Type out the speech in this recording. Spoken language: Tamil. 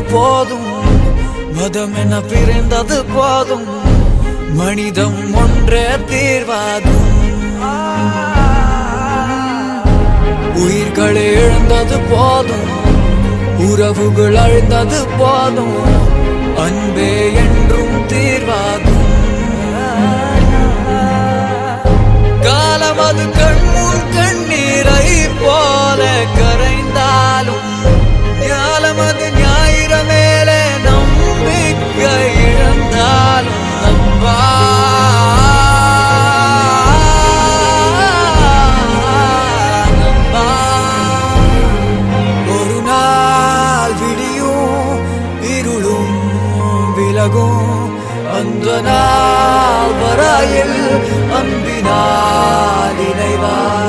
போதும் மதம் என பிரிந்தது போதும் மனிதம் ஒன்றே தீர்வாகும் உயிர்களை இழந்தது போதும் உறவுகள் அழிந்தது போதும் அன்பே என்றும் தீர்வாகும் காலம் அது கண்முன் கண்ணீரை போல கரைந்தாலும் ஞாலம் அது ஞாயிற மேலே நம்பிக்கை இழந்தாலும் நம்பா நம்பா ஒரு நாள் விடியும் இருளும் விலகும் அந்த நாள் வரையில் அன்பினால் இணைவா